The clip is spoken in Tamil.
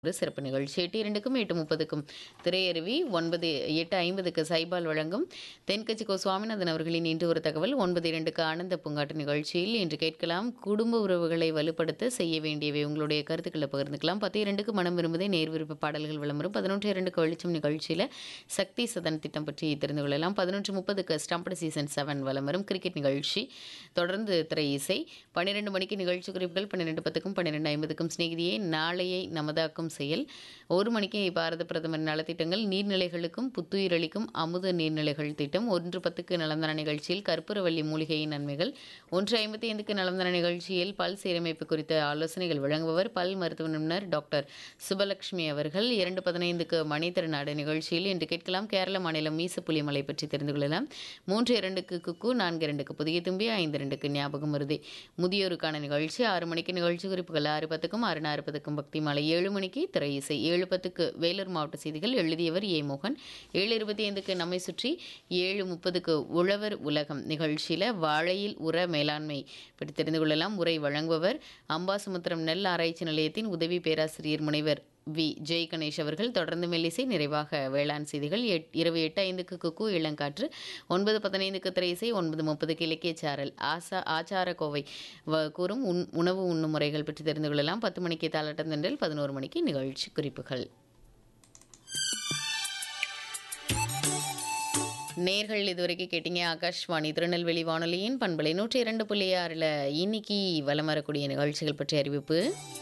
ஒரு சிறப்பு நிகழ்ச்சி எட்டு இரண்டுக்கும் எட்டு முப்பதுக்கும் திரையருவி ஒன்பது எட்டு ஐம்பதுக்கு சைபால் வழங்கும் தென்கட்சி கோ சுவாமிநாதன் அவர்களின் இன்று ஒரு தகவல் ஒன்பது இரண்டுக்கு ஆனந்த பூங்காட்டு நிகழ்ச்சியில் இன்று கேட்கலாம் குடும்ப உறவுகளை வலுப்படுத்த செய்ய வேண்டியவை உங்களுடைய கருத்துக்களை பகிர்ந்துக்கலாம் பத்து இரண்டுக்கு மனம் விரும்புதே நேர் விருப்ப பாடல்கள் விளம்பரம் பதினொன்று இரண்டுக்கு வெளிச்சம் நிகழ்ச்சியில் சக்தி சதன் திட்டம் பற்றி தெரிந்து கொள்ளலாம் பதினொன்று முப்பதுக்கு ஸ்டம்பட் சீசன் செவன் விளம்பரம் கிரிக்கெட் நிகழ்ச்சி தொடர்ந்து திரை இசை பன்னிரெண்டு மணிக்கு நிகழ்ச்சி குறிப்புகள் பன்னிரெண்டு பத்துக்கும் பன்னிரெண்டு ஐம்பதுக்கும் சிநேகிதியே நாளையை நமதாக்கும் செயல் ஒரு மணிக்கு பாரத பிரதமர் நலத்திட்டங்கள் நீர்நிலைகளுக்கும் புத்துயிரளிக்கும் அமுத நீர்நிலைகள் திட்டம் ஒன்று பத்துக்கு நலந்தன நிகழ்ச்சியில் கற்பூரவள்ளி மூலிகையின் நன்மைகள் ஒன்று ஐம்பத்தி ஐந்துக்கு நலந்தன நிகழ்ச்சியில் பல் சீரமைப்பு குறித்த ஆலோசனைகள் வழங்குபவர் பல் மருத்துவ நிபுணர் டாக்டர் சுபலட்சுமி அவர்கள் இரண்டு பதினைந்துக்கு மணித்திருநாடு நிகழ்ச்சியில் இன்று கேட்கலாம் கேரள மாநிலம் மீசப்புலிமலை பற்றி தெரிந்து கொள்ளலாம் மூன்று இரண்டுக்கு குக்கு நான்கு இரண்டுக்கு புதிய தும்பி ஐந்து இரண்டுக்கு ஞாபகம் வருதே முதியோருக்கான நிகழ்ச்சி ஆறு மணிக்கு நிகழ்ச்சி குறிப்புகள் ஆறு பத்துக்கும் ஆறு நாற்பதுக்கும் பக்தி மாலை ஏழு மணிக்கு திரை இசை ஏழு பத்துக்கு வேலூர் மாவட்ட செய்திகள் எழுதியவர் ஏ மோகன் ஏழு இருபத்தி ஐந்துக்கு நம்மை சுற்றி ஏழு முப்பதுக்கு உழவர் உலகம் நிகழ்ச்சியில் வாழையில் உர மேலாண்மை பற்றி தெரிந்து கொள்ளலாம் உரை வழங்குபவர் அம்பாசமுத்திரம் நெல் ஆராய்ச்சி நிலையத்தின் உதவி பேராசிரியர் முனைவர் வி ஜெய் கணேஷ் அவர்கள் தொடர்ந்து மெல்லிசை நிறைவாக வேளாண் செய்திகள் எட் இரவு எட்டு ஐந்துக்கு குக்கு இளங்காற்று ஒன்பது பதினைந்துக்கு திரையிசை ஒன்பது முப்பதுக்கு இலக்கிய சாரல் ஆசா ஆச்சார கோவை வ- கூறும் உண் உணவு உண்ணும் முறைகள் பற்றி தெரிந்து கொள்ளலாம் பத்து மணிக்கு தாளட்டந்தண்டில் பதினோரு மணிக்கு நிகழ்ச்சி குறிப்புகள் நேர்கள் இதுவரைக்கும் கேட்டீங்க ஆகாஷ்வாணி திருநெல்வேலி வானொலியின் பண்பலை நூற்றி இரண்டு புள்ளி ஆறில் இன்னைக்கு வலம் வரக்கூடிய நிகழ்ச்சிகள் பற்றி அறிவிப்பு